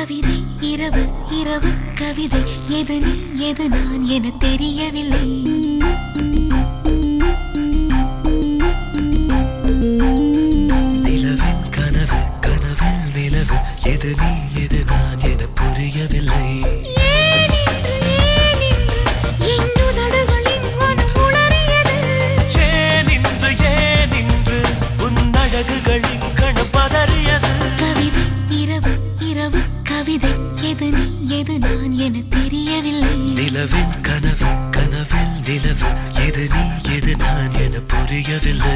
கவிதை இரவு இரவு கவிதை எது நீ எது நான் என தெரியவில்லை நிலவின் கனவு கனவில் நிலவு எது நீ எது நான் என புரியவில்லை ஏனென்று, ஏனென்று என் உதடுகளின் மனம் உளறியது ஏன் இன்று ஏன் இன்று உன் அழகுகளின் கண பதறியது கவிதை இரவு இரவு கவிதை எது நீ எது நான் என தெரியவில்லை நிலவின் கனவு கனவில் நிலவு எது நீ எது நான் என புரியவில்லை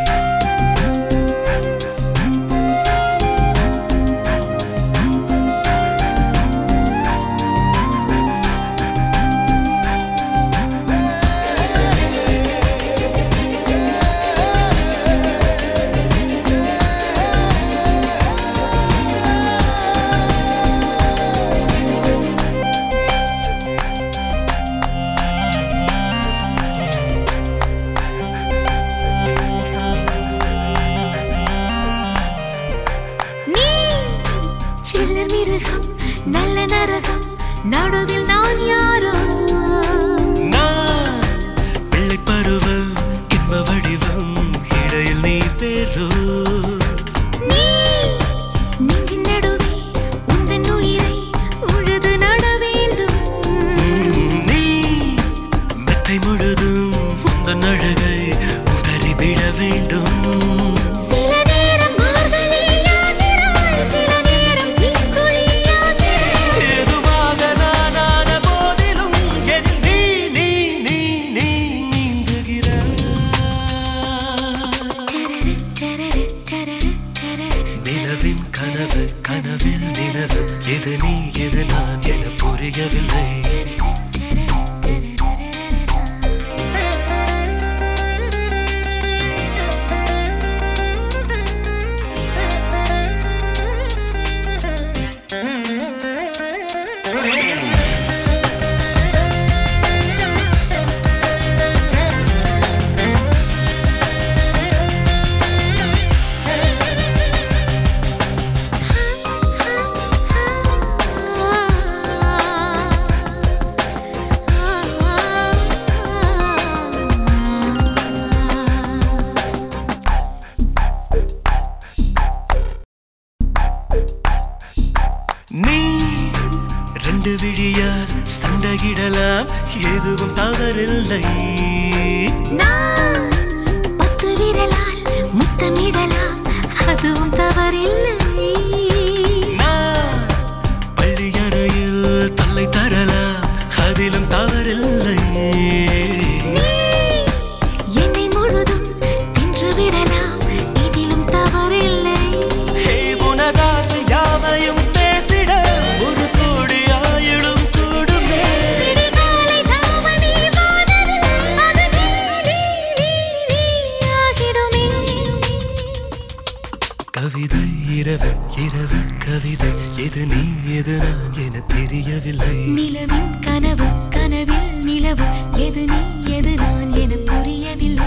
நீ சில்ல மிருகம் நல்ல நரகம் நடுவில் நான் யாரோ நான் பிள்ளை பருவம் இன்ப வடிவம் இடையில் நீ வேறோ நீ நெஞ்சின் நடுவே உந்தன் உயிரை உழுது நட வேண்டும் நீ மெத்தை முழுதும் உந்தன் அழகை உதறிவிட வேண்டும் சில நேரம் மார்கழியாகிறாய் சில நேரம் பின்குழியாகிறாய் எதுவாக நானான போதிலும் என் நீ நீ நீ நீ நீந்துகிறாய் டரரு, டரரு, டரரு, டரரு. நிலவின் கனவு கனவில் நிலவு எது நீ எது நான் என புரியவில்லை நீ ரெண்டு விழியால் சண்டையிடலாம் எதுவும் தவறில்லை நான் பத்து விரலால் முத்தமிடலாம் அதுவும் தவறில்லை நான் பள்ளியறையில் தலை தரலாம் அதிலும் தவறில்லை நீ என்னை முழுதும் தின்று விடலாம் இதிலும் தவறில்லை ஹே உனதாசை யாவையும் பேசிட ஒரு கோடி ஆயிடும் கூடுமே விடிகாலை தாவணி வானது, அது நீ, நீ, நீ, நீ ஆகிடுமே. கவிதை இரவு இரவு கவிதை எது நீ எது நான் என தெரியவில்லை நிலவின் கனவு கனவில் நிலவு எது நீ எது நான் என புரியவில்லை